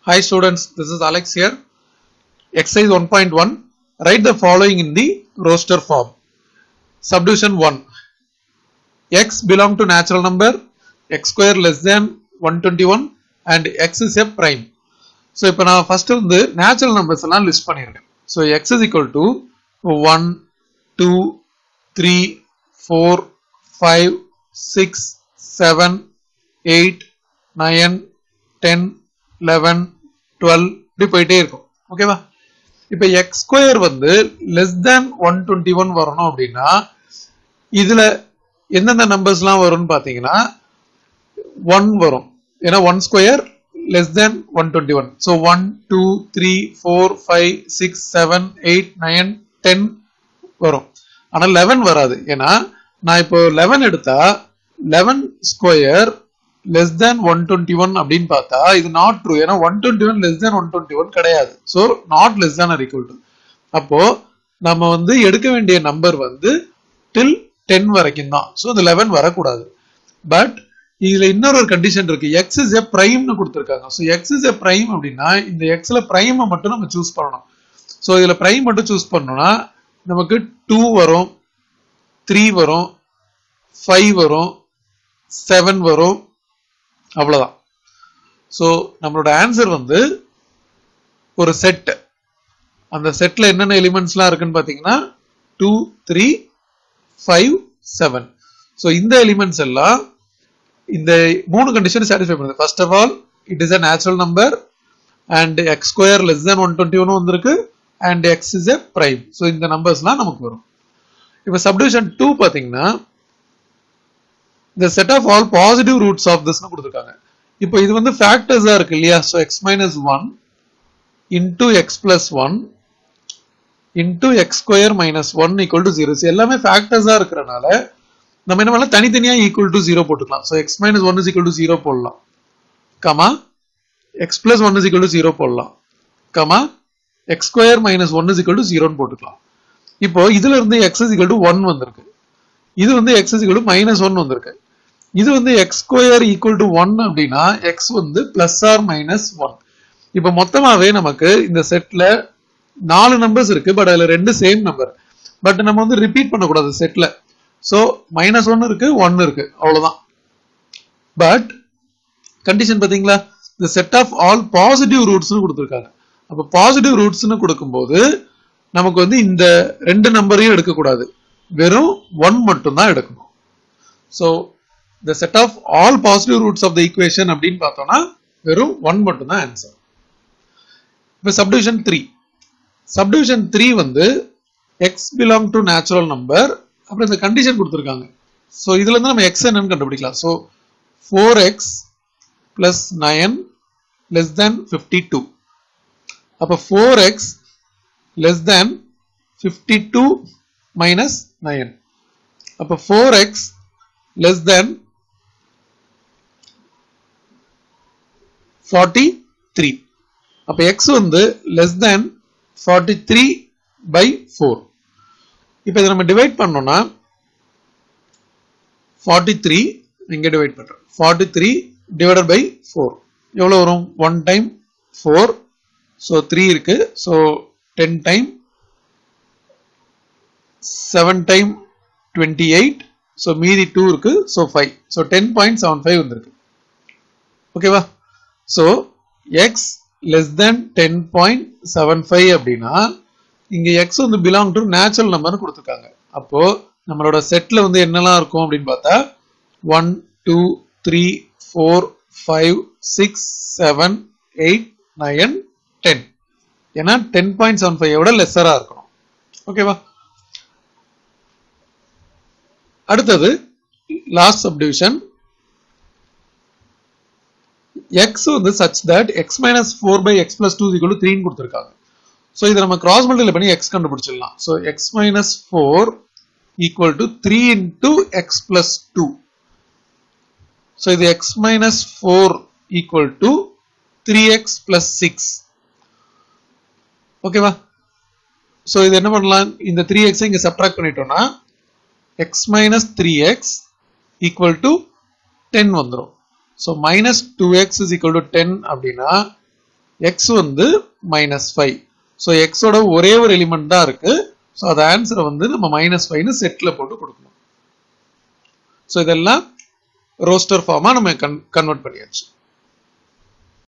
Hi students, this is Alex here. Exercise 1.1. Write the following in the roster form. Subdivision 1. x belong to natural number, x square less than 121 and x is a prime. So இப்போ நான் first வந்து natural numbers எல்லாம் list பண்ணியிருக்கேன் so x is equal to one two three four five six seven eight nine ten eleven twelve இப்படி போயிட்டே இருக்கும் ஓகேவா இப்போ எக்ஸ் ஸ்கொயர் வந்து less than one twenty one வரணும் அப்படின்னா இதுல எந்தெந்த நம்பர்ஸ்லாம் வரும்னு பார்த்தீங்கன்னா ஒன் வரும் ஏன்னா one square less than 121. So 1, 2, 3, 4, 5, 6, 7, 8, 9, 10 வரும் ஆனா 11 வராது ஏன்னா நான் இப்போ 11 எடுத்தா 11 square less than one twenty one அப்படின்னு பார்த்தா இது நாட் ட்ரூ ஏன்னா one twenty one less than one twenty one கிடையாது so not less than or equal to அப்போ நம்ம வந்து எடுக்க வேண்டிய நம்பர் வந்து டில் டென் வரைக்கும் தான் ஸோ இந்த லெவன் வரக்கூடாது பட் இதுல இன்னொரு ஒரு கண்டிஷன் இருக்கு எக்ஸ் இஸ் எ பிரைம்னு கொடுத்துருக்காங்க so x is a prime அப்படின்னா இந்த எக்ஸ்ல பிரைமை மட்டும் நம்ம சூஸ் பண்ணணும் ஸோ இதுல பிரைம் மட்டும் சூஸ் பண்ணோம்னா நமக்கு டூ வரும் த்ரீ வரும் ஃபைவ் வரும் செவன் வரும் அவ்வளவுதான் ஸோ நம்மளோட ஆன்சர் வந்து ஒரு செட் அந்த செட்ல என்னென்ன எலிமெண்ட்ஸ்லாம் இருக்குன்னு பார்த்தீங்கன்னா two three five seven so இந்த எலிமெண்ட்ஸ் எல்லாம் இந்த மூணு கண்டிஷன் சாட்டிஸ்ஃபை பண்ணுது first of all it is a natural number and x square less than one twenty one வந்திருக்கு and x is a prime so இந்த நம்பர்ஸ்லாம் நமக்கு வரும் இப்போ சப்டிவிஷன் டூ பார்த்தீங்கன்னா இந்த set of all positive roots of திஸ்னு கொடுத்துருக்காங்க இப்போ இது வந்து ஃபேக்டர்ஸா இருக்கு இல்லையா so x minus one into x plus one into x square minus one equal to zero எல்லாமே ஃபேக்டர்ஸா இருக்கிறனால நம்ம என்ன பண்ணலாம் தனித்தனியா ஈக்குவல் டு ஜீரோ போட்டுக்கலாம் so x minus one is equal to zero போடலாம் comma x plus one is equal to zero போடலாம் comma x square minus one is equal to ஜீரோன்னு போட்டுக்கலாம் இப்போ இதுல இருந்து x is equal to one வந்திருக்கு இது வந்து x is equal to minus one வந்திருக்கு இது வந்து x square equal to one அப்படின்னா எக்ஸ் வந்து பிளஸ் ஆர் மைனஸ் ஒன் இப்போ மொத்தமாவே நமக்கு இந்த செட்ல நாலு நம்பர்ஸ் இருக்கு பட் அதுல ரெண்டு சேம் நம்பர் பட் நம்ம வந்து ரிப்பீட் பண்ணக்கூடாது செட்ல ஸோ மைனஸ் ஒன் இருக்கு ஒன் இருக்கு அவ்வளவுதான் பட் கண்டிஷன் பாத்தீங்களா இந்த செட் ஆஃப் ஆல் பாசிட்டிவ் ரூட்ஸ்னு கொடுத்துருக்காங்க அப்போ பாசிட்டிவ் ரூட்ஸ்னு கொடுக்கும்போது நமக்கு வந்து இந்த ரெண்டு நம்பரையும் எடுக்கக்கூடாது வெறும் ஒன் மட்டும் தான் எடுக்கணும் ஸோ இந்த set of all positive roots of the equation அப்படின்னு பார்த்தோம்னா வெறும் ஒன் மட்டும் தான் ஆன்சர் இப்போ சப்டிவிஷன் த்ரீ சப்டிவிஷன் த்ரீ வந்து x belong to natural number அப்புறம் இந்த கண்டிஷன் கொடுத்துருக்காங்க ஸோ இதுல இருந்து நம்ம எக்ஸ் என்னன்னு கண்டுபிடிக்கலாம் so four x plus nine less than fifty two அப்போ four x less than fifty two minus nine அப்போ four x less than forty three அப்போ எக்ஸ் வந்து less than forty three by four இப்போ இதை நம்ம divide பண்ணோம்னா forty three இங்கே divide பண்ணுறோம் forty three divided by four எவ்வளோ வரும் one time four so three இருக்கு so ten time seven time twenty eight so மீதி டூ இருக்கு so five so ten point seven five வந்திருக்கு ஓகேவா so x less than ten point seven five அப்படின்னா இங்க X வந்து பிலாங் டு நேச்சுரல் நம்பர்னு கொடுத்துருக்காங்க அப்போ நம்மளோட செட்ல வந்து என்னெல்லாம் இருக்கும் அப்படின்னு பார்த்தா one two three four five six seven eight nine ten ஏன்னா டென் பாயிண்ட் செவன் ஃபைவ் விட லெஸரா இருக்கணும் ஓகேவா அடுத்தது லாஸ்ட் சப்டிவிஷன் எக்ஸ் வந்து such that x minus four by x plus two equal த்ரீன்னு கொடுத்துருக்காங்க ஸோ இதை நம்ம கிராஸ் மல்டிபிள் பண்ணி எக்ஸ் கண்டுபிடிச்சிடலாம் so x minus four equal to three into x plus two so இது x minus four equal to three x plus six ஓகேவா so இது என்ன பண்ணலாம் இந்த த்ரீ எக்ஸை இங்கே சப்ட்ராக்ட் பண்ணிட்டோம்னா x minus three x equal to ten வந்துடும் so minus two x is equal to ten அப்படின்னா எக்ஸ் வந்து மைனஸ் ஃபைவ் ஸோ எக்ஸோட ஒரே ஒரு எலிமெண்ட் தான் இருக்கு ஸோ அது ஆன்சரை வந்து நம்ம மைனஸ் ஃபைவ்னு செட்டில் போட்டு கொடுக்கணும் ஸோ இதெல்லாம் ரோஸ்டர் ஃபார்மாக நம்ம கன் கன்வெர்ட் பண்ணியாச்சு